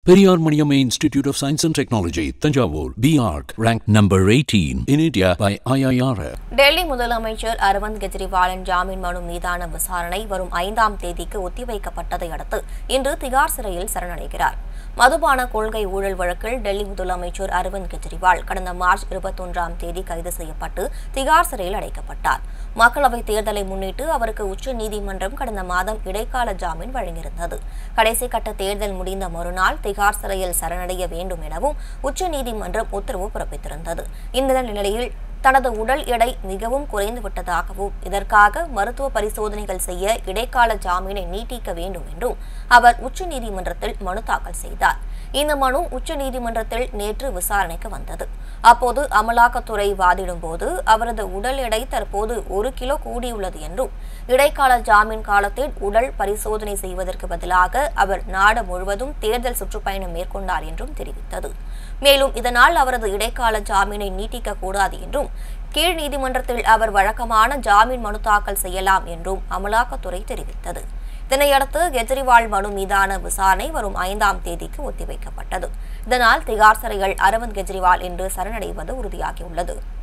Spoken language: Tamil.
Periyar Maniamma Institute of Science and Technology, Tanjavur, BARC, ranked number 18 in India by IIRF. Delhi முதலமைச்சர் அரவிந்த் கெஜ்ரிவாலின் ஜாமீன் மனு மீதான விசாரணை வரும் ஐந்தாம் தேதிக்கு ஒத்திவைக்கப்பட்டதை அடுத்து இன்று திகார் சிறையில் சரணடைகிறார் மதுபான கொள்கை ஊழல் வழக்கில் டெல்லி முதலமைச்சர் அரவிந்த் கெஜ்ரிவால் கடந்த மார்ச் இருபத்தொன்றாம் தேதி கைது செய்யப்பட்டு திகார் சிறையில் அடைக்கப்பட்டார் மக்களவைத் தேர்தலை முன்னிட்டு அவருக்கு உச்ச நீதிமன்றம் கடந்த மாதம் இடைக்கால ஜாமீன் வழங்கியிருந்தது கடைசி கட்ட தேர்தல் முடிந்த மறுநாள் திகார் சிறையில் சரணடைய வேண்டும் எனவும் உச்சநீதிமன்றம் உத்தரவு பிறப்பித்திருந்தது இந்த நிலையில் தனது உடல் எடை மிகவும் குறைந்து விட்டதாகவும் இதற்காக மருத்துவ பரிசோதனைகள் செய்ய இடைக்கால ஜாமீனை நீட்டிக்க வேண்டும் என்றும் அவர் உச்சநீதிமன்றத்தில் மனு தாக்கல் செய்தார் இந்த மனு உச்சநீதிமன்றத்தில் நேற்று விசாரணைக்கு வந்தது அப்போது அமலாக்கத்துறை வாதிடும் போது அவரது உடல் எடை தற்போது ஒரு கிலோ கூடியுள்ளது என்றும் இடைக்கால ஜாமீன் காலத்தில் உடல் பரிசோதனை செய்வதற்கு பதிலாக அவர் நாடு முழுவதும் தேர்தல் சுற்றுப்பயணம் மேற்கொண்டார் என்றும் தெரிவித்தது மேலும் இதனால் அவரது இடைக்கால ஜாமீனை நீட்டிக்க கூடாது என்றும் கீழ் நீதிமன்றத்தில் அவர் வழக்கமான ஜாமீன் மனு தாக்கல் செய்யலாம் என்றும் அமலாக்கத்துறை தெரிவித்தது இதனையடுத்து கெஜ்ரிவால் மனு மீதான விசாரணை வரும் ஐந்தாம் தேதிக்கு ஒத்திவைக்கப்பட்டது இதனால் திகார் சிறையில் அரவிந்த் கெஜ்ரிவால் இன்று சரணடைவது உறுதியாகியுள்ளது